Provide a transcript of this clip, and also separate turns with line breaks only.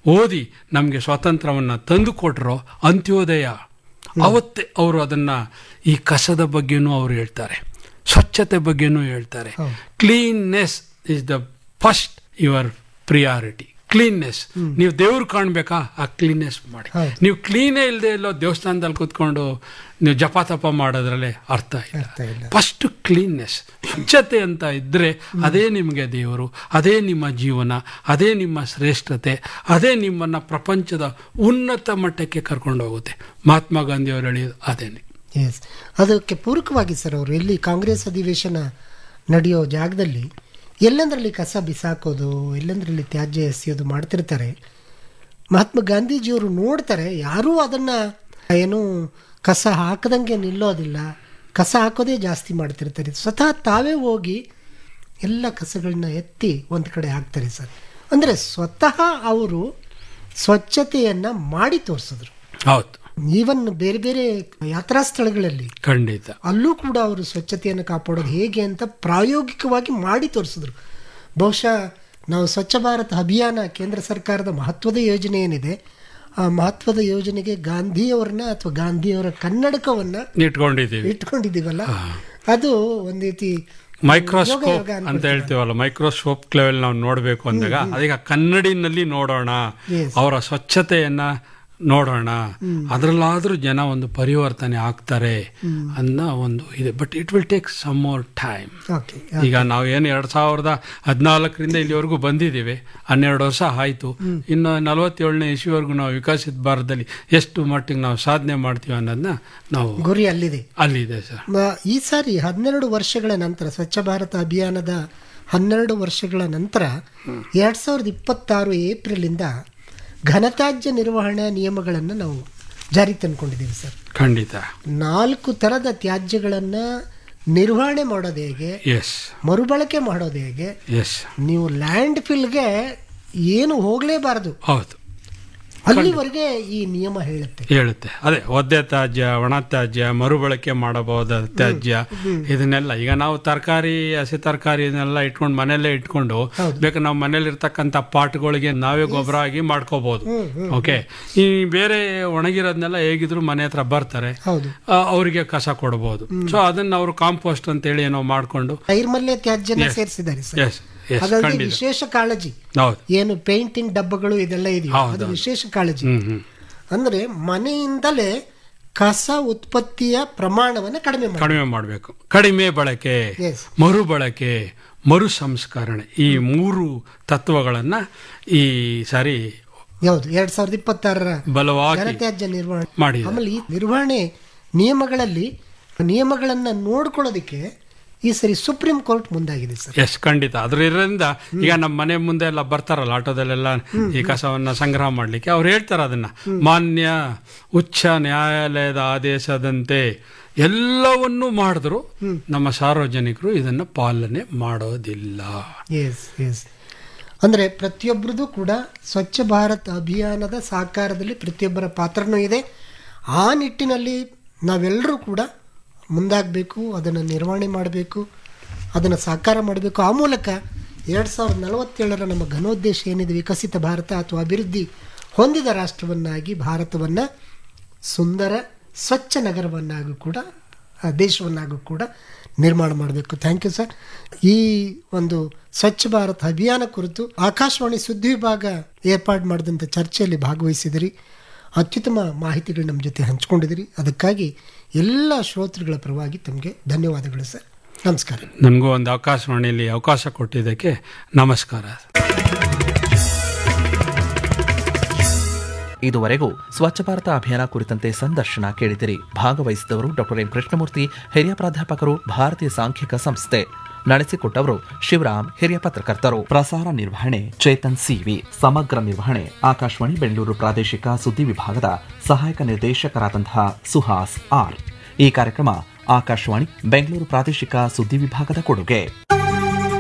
ಓದಿ ನಮಗೆ ಸ್ವಾತಂತ್ರ್ಯವನ್ನು ತಂದು ಕೊಟ್ಟರೋ ಅಂತ್ಯೋದಯ ಅವತ್ತೇ ಅವರು ಅದನ್ನ ಈ ಕಸದ ಬಗ್ಗೆನೂ ಅವರು ಹೇಳ್ತಾರೆ ಸ್ವಚ್ಛತೆ ಬಗ್ಗೆನೂ ಹೇಳ್ತಾರೆ cleanness is the first your priority cleanness ನೀವು ದೇವ್ರು ಕಾಣ್ಬೇಕಾ ಆ ಕ್ಲೀನ್ನೆಸ್ ಮಾಡಿ
ಹೌದು.
ನೀವು ಕ್ಲೀನೇ ಇಲ್ಲದೆ ಎಲ್ಲೋ ದೇವಸ್ಥಾನದಲ್ಲಿ ಕೂತ್ಕೊಂಡು ನೀವು ಜಪ ತಪ ಮಾಡೋದ್ರಲ್ಲೇ ಅರ್ಥ ಇಲ್ಲ
ಅರ್ಥ ಇಲ್ಲ.
ಫಸ್ಟ್ ಕ್ಲೀನ್ನೆಸ್ ಸ್ವಚ್ಛತೆ ಅಂತ ಇದ್ದರೆ ಅದೇ ನಿಮಗೆ ದೇವರು ಅದೇ ನಿಮ್ಮ ಜೀವನ ಅದೇ ನಿಮ್ಮ ಶ್ರೇಷ್ಠತೆ ಅದೇ ನಿಮ್ಮನ್ನು ಪ್ರಪಂಚದ ಉನ್ನತ ಮಟ್ಟಕ್ಕೆ ಕರ್ಕೊಂಡು ಹೋಗುತ್ತೆ ಮಹಾತ್ಮ ಗಾಂಧಿ ಅವರು ಹೇಳಿದ ಅದೇನೆ
ಎಸ್ ಅದಕ್ಕೆ ಪೂರಕವಾಗಿ ಸರ್ ಅವರು ಎಲ್ಲಿ ಕಾಂಗ್ರೆಸ್ ಅಧಿವೇಶನ ನಡೆಯೋ ಜಾಗದಲ್ಲಿ ಎಲ್ಲಂದ್ರಲ್ಲಿ ಕಸ ಬಿಸಾಕೋದು ಎಲ್ಲಂದ್ರಲ್ಲಿ ತ್ಯಾಜ್ಯ ಎಸೆಯೋದು ಮಾಡ್ತಿರ್ತಾರೆ ಮಹಾತ್ಮ ಗಾಂಧೀಜಿಯವರು ನೋಡ್ತಾರೆ ಯಾರೂ ಅದನ್ನ ಏನು ಕಸ ಹಾಕದಂಗೆ ನಿಲ್ಲೋದಿಲ್ಲ ಕಸ ಹಾಕೋದೇ ಜಾಸ್ತಿ ಮಾಡ್ತಿರ್ತಾರೆ ಸ್ವತಃ ತಾವೇ ಹೋಗಿ ಎಲ್ಲ ಕಸಗಳನ್ನ ಎತ್ತಿ ಒಂದು ಕಡೆ ಹಾಕ್ತಾರೆ ಸರ್ ಅಂದರೆ ಸ್ವತಃ ಅವರು ಸ್ವಚ್ಛತೆಯನ್ನ ಮಾಡಿ ತೋರಿಸಿದ್ರು
ಹೌದು
ಈವನ್ ಬೇರೆ ಬೇರೆ ಯಾತ್ರಾ ಸ್ಥಳಗಳಲ್ಲಿ
ಖಂಡಿತ
ಅಲ್ಲೂ ಕೂಡ ಅವರು ಸ್ವಚ್ಛತೆಯನ್ನು ಕಾಪಾಡೋದು ಹೇಗೆ ಅಂತ ಪ್ರಾಯೋಗಿಕವಾಗಿ ಮಾಡಿ ತೋರಿಸಿದ್ರು ಬಹುಶಃ ನಾವು ಸ್ವಚ್ಛ ಭಾರತ್ ಅಭಿಯಾನ ಕೇಂದ್ರ ಸರ್ಕಾರದ ಮಹತ್ವದ ಯೋಜನೆ ಏನಿದೆ ಆ ಮಹತ್ವದ ಯೋಜನೆಗೆ ಗಾಂಧಿಯವರನ್ನ ಅಥವಾ ಗಾಂಧಿಯವರ ಕನ್ನಡಕವನ್ನ
ಇಟ್ಕೊಂಡಿದ್ದೀವಿ
ಇಟ್ಕೊಂಡಿದ್ದೀವಲ್ಲ ಅದು ಒಂದ್ ರೀತಿ
ಮೈಕ್ರೋಸ್ಕೋಪ್
ಯೋಗ ಅನ್ಕೊಳ್ತೀವಿ.
ಅಂತ ಹೇಳ್ತೀವಲ್ಲ ಮೈಕ್ರೋಸ್ಕೋಪ್ ಲೆವೆಲ್ ನಾವು ನೋಡಬೇಕು ಅಂದಾಗ ಅದೀಗ ಕನ್ನಡಿನಲ್ಲಿ ನೋಡೋಣ
Yes.
ಅವರ ಸ್ವಚ್ಛತೆಯನ್ನ ನೋಡೋಣ ಅದರಲ್ಲಾದ್ರೂ ಜನ ಒಂದು ಪರಿವರ್ತನೆ ಆಗ್ತಾರೆ ಅನ್ನೋ ಒಂದು ಇದೆ but it will take some more time
okay
ಈಗ ನಾವು ಏನು ಎರಡ್ ಸಾವಿರದ ಹದಿನಾಲ್ಕರಿಂದ ಇಲ್ಲಿವರೆಗೂ ಬಂದಿದ್ದೀವಿ ಹನ್ನೆರಡು ವರ್ಷ ಆಯ್ತು ಇನ್ನು ನಲವತ್ತೇಳನೇ ಇಸ್ವಿವರೆಗೂ ನಾವು ವಿಕಸಿತ ಭಾರತದಲ್ಲಿ ಎಷ್ಟು ಮಟ್ಟಿಗೆ ನಾವು ಸಾಧನೆ ಮಾಡ್ತೀವಿ ಅನ್ನೋದನ್ನ ನಾವು
ಗುರಿ ಅಲ್ಲಿದೆ
ಅಲ್ಲಿದೆ ಸರ್
ಮ- ಈ ಸಾರಿ ಹನ್ನೆರಡು ವರ್ಷಗಳ ನಂತರ ಸ್ವಚ್ಛ ಭಾರತ ಅಭಿಯಾನದ ಹನ್ನೆರಡು ವರ್ಷಗಳ ನಂತರ ಎರಡ್ ಸಾವಿರದ ಇಪ್ಪತ್ತಾರು ಏಪ್ರಿಲಿಂದ ಘನತ್ಯಾಜ್ಯ ನಿರ್ವಹಣಾ ನಿಯಮಗಳನ್ನು ನಾವು ಜಾರಿ ತಂದ್ಕೊಂಡಿದ್ದೀವಿ ಸರ್
ಖಂಡಿತ
ನಾಲ್ಕು ಥರದ ತ್ಯಾಜ್ಯಗಳನ್ನು ನಿರ್ವಹಣೆ ಮಾಡೋದು ಹೇಗೆ
ಎಸ್
ಮರುಬಳಕೆ ಮಾಡೋದು ಹೇಗೆ
ಎಸ್
ನೀವು ಲ್ಯಾಂಡ್ ಫಿಲ್ಗೆ ಏನು ಹೋಗಲೇಬಾರದು
ಹೌದು
ಅಲ್ಲಿವರೆಗೆ ಈ ನಿಯಮ ಹೇಳುತ್ತೆ
ಹೇಳುತ್ತೆ ಅದೇ ಒದ್ದೆ ತ್ಯಾಜ್ಯ ಒಣ ತ್ಯಾಜ್ಯ ಮರುಬಳಕೆ ಮಾಡಬಹುದಾದ ತ್ಯಾಜ್ಯ ಇದನ್ನೆಲ್ಲ ಈಗ ನಾವು ತರಕಾರಿ ಹಸಿ ತರಕಾರಿ ಇದನ್ನೆಲ್ಲ ಇಟ್ಕೊಂಡು ಮನೆಯಲ್ಲೇ ಇಟ್ಕೊಂಡು ಬೇಕು ನಾವು ಮನೇಲಿ ಇರ್ತಕ್ಕಂಥ ಪಾಟ್ಗಳಿಗೆ ನಾವೇ ಗೊಬ್ಬರ ಆಗಿ ಮಾಡ್ಕೋಬಹುದು ಓಕೆ ಈ ಬೇರೆ ಒಣಗಿರೋದನ್ನೆಲ್ಲ ಹೇಗಿದ್ರು ಮನೆ ಹತ್ರ ಬರ್ತಾರೆ
ಹೌದು
ಆ, ಅವರಿಗೆ ಕಸ ಕೊಡಬಹುದು ಸೊ ಅದನ್ನ ಅವರು ಕಾಂಪೋಸ್ಟ್ ಅಂತ ಹೇಳಿ ಏನೋ ಮಾಡ್ಕೊಂಡು
ನೈರ್ಮಲ್ಯ ತ್ಯಾಜ್ಯನ ಸೇರಿಸಿದ್ದಾರೆ ಸರ್
ಎಸ್ ಎಸ್
ಹಾಗಾಗಿ
ಖಂಡಿತ
ವಿಶೇಷ ಕಾಳಜಿ
ಹೌದು
ಏನು ಪೇಂಟಿಂಗ್ ಡಬ್ಬಗಳು ಇದೆಲ್ಲ ಇದೆಯೋ
ಹೌದು,
ಅದು
ಹೌದು.
ವಿಶೇಷ ಕಾಳಜಿ
ಹ್ಮ್ ಹ್ಮ್
ಅಂದ್ರೆ ಮನೆಯಿಂದಲೇ ಕಸ ಉತ್ಪತ್ತಿಯ ಪ್ರಮಾಣವನ್ನು ಕಡಿಮೆ ಮಾಡಿ
ಕಡಿಮೆ ಮಾಡಬೇಕು ಕಡಿಮೆ ಬಳಕೆ
Yes.
ಮರುಬಳಕೆ ಮರು ಸಂಸ್ಕರಣೆ ಈ ಮೂರು ತತ್ವಗಳನ್ನ ಈ ಸಾರಿ
ಯಾವುದು ಎರಡ್ ಸಾವಿರದ ಇಪ್ಪತ್ತಾರರ
ಬಲವಾಗಿ
ಘನತ್ಯಾಜ್ಯ ನಿರ್ವಹಣೆ
ಮಾಡಿದೆ
ಆಮೇಲೆ ಈ ನಿರ್ವಹಣೆ ನಿಯಮಗಳಲ್ಲಿ ನಿಯಮಗಳನ್ನ ನೋಡ್ಕೊಳ್ಳೋದಕ್ಕೆ ಈ ಸರಿ ಸುಪ್ರೀಂ ಕೋರ್ಟ್ ಮುಂದಾಗಿದೆ ಸರ್
ಎಸ್ ಖಂಡಿತ ಅದರಿಂದ ಈಗ ನಮ್ಮ ಮನೆ ಮುಂದೆ ಎಲ್ಲ ಬರ್ತಾರಲ್ಲ ಆಟೋದಲ್ಲೆಲ್ಲ ಈ ಕಸವನ್ನ ಸಂಗ್ರಹ ಮಾಡ್ಲಿಕ್ಕೆ ಅವ್ರು ಹೇಳ್ತಾರೆ ಅದನ್ನ ಮಾನ್ಯ ಉಚ್ಚ ನ್ಯಾಯಾಲಯದ ಆದೇಶದಂತೆ ಎಲ್ಲವನ್ನೂ ಮಾಡಿದ್ರು ನಮ್ಮ ಸಾರ್ವಜನಿಕರು ಇದನ್ನ ಪಾಲನೆ ಮಾಡೋದಿಲ್ಲ
ಎಸ್ ಎಸ್ ಅಂದ್ರೆ ಪ್ರತಿಯೊಬ್ಬರದು ಕೂಡ ಸ್ವಚ್ಛ ಭಾರತ್ ಅಭಿಯಾನದ ಸಾಕಾರದಲ್ಲಿ ಪ್ರತಿಯೊಬ್ಬರ ಪಾತ್ರನೂ ಇದೆ ಆ ನಿಟ್ಟಿನಲ್ಲಿ ನಾವೆಲ್ಲರೂ ಕೂಡ ಮುಂದಾಗಬೇಕು ಅದನ್ನು ನಿರ್ವಹಣೆ ಮಾಡಬೇಕು ಅದನ್ನು ಸಾಕಾರ ಮಾಡಬೇಕು ಆ ಮೂಲಕ ಎರಡು ಸಾವಿರದ ನಲವತ್ತೇಳರ ನಮ್ಮ ಘನೋದ್ದೇಶ ಏನಿದೆ ವಿಕಸಿತ ಭಾರತ ಅಥವಾ ಅಭಿವೃದ್ಧಿ ಹೊಂದಿದ ರಾಷ್ಟ್ರವನ್ನಾಗಿ ಭಾರತವನ್ನು ಸುಂದರ ಸ್ವಚ್ಛ ನಗರವನ್ನಾಗೂ ಕೂಡ ಆ ದೇಶವನ್ನಾಗೂ ಕೂಡ ನಿರ್ಮಾಣ ಮಾಡಬೇಕು ಥ್ಯಾಂಕ್ ಯು ಸರ್ ಈ ಒಂದು ಸ್ವಚ್ಛ ಭಾರತ್ ಅಭಿಯಾನ ಕುರಿತು ಆಕಾಶವಾಣಿ ಸುದ್ದಿ ವಿಭಾಗ ಏರ್ಪಾಡು ಮಾಡಿದಂಥ ಚರ್ಚೆಯಲ್ಲಿ ಭಾಗವಹಿಸಿದಿರಿ ಅತ್ಯುತ್ತಮ ಮಾಹಿತಿಗಳು ನಮ್ಮ ಜೊತೆ ಹಂಚ್ಕೊಂಡಿದಿರಿ ಅದಕ್ಕಾಗಿ ಎಲ್ಲ ಶ್ರೋತೃಗಳ ಪರವಾಗಿ ತಮಗೆ ಧನ್ಯವಾದಗಳು ಸರ್ ನಮಸ್ಕಾರ
ನನಗೂ ಒಂದು ಆಕಾಶವಾಣಿಯಲ್ಲಿ ಅವಕಾಶ ಕೊಟ್ಟಿದ್ದಕ್ಕೆ ನಮಸ್ಕಾರ
ಇದುವರೆಗೂ ಸ್ವಚ್ಛ ಭಾರತ ಅಭಿಯಾನ ಕುರಿತಂತೆ ಸಂದರ್ಶನ ಕೇಳಿದಿರಿ ಭಾಗವಹಿಸಿದವರು ಡಾಕ್ಟರ್ ಎಂ ಕೃಷ್ಣಮೂರ್ತಿ ಹಿರಿಯ ಪ್ರಾಧ್ಯಾಪಕರು ಭಾರತೀಯ ಸಾಂಖ್ಯಿಕ ಸಂಸ್ಥೆ ನಡೆಸಿಕೊಟ್ಟವರು ಶಿವರಾಮ್ ಹಿರಿಯ ಪತ್ರಕರ್ತರು ಪ್ರಸಾರ ನಿರ್ವಹಣೆ ಚೇತನ್ ಸಿವಿ ಸಮಗ್ರ ನಿರ್ವಹಣೆ ಆಕಾಶವಾಣಿ ಬೆಂಗಳೂರು ಪ್ರಾದೇಶಿಕ ಸುದ್ದಿ ವಿಭಾಗದ ಸಹಾಯಕ ನಿರ್ದೇಶಕರಾದಂತಹ ಸುಹಾಸ್ ಆರ್ ಈ ಕಾರ್ಯಕ್ರಮ ಆಕಾಶವಾಣಿ ಬೆಂಗಳೂರು ಪ್ರಾದೇಶಿಕ ಸುದ್ದಿ ವಿಭಾಗದ ಕೊಡುಗೆ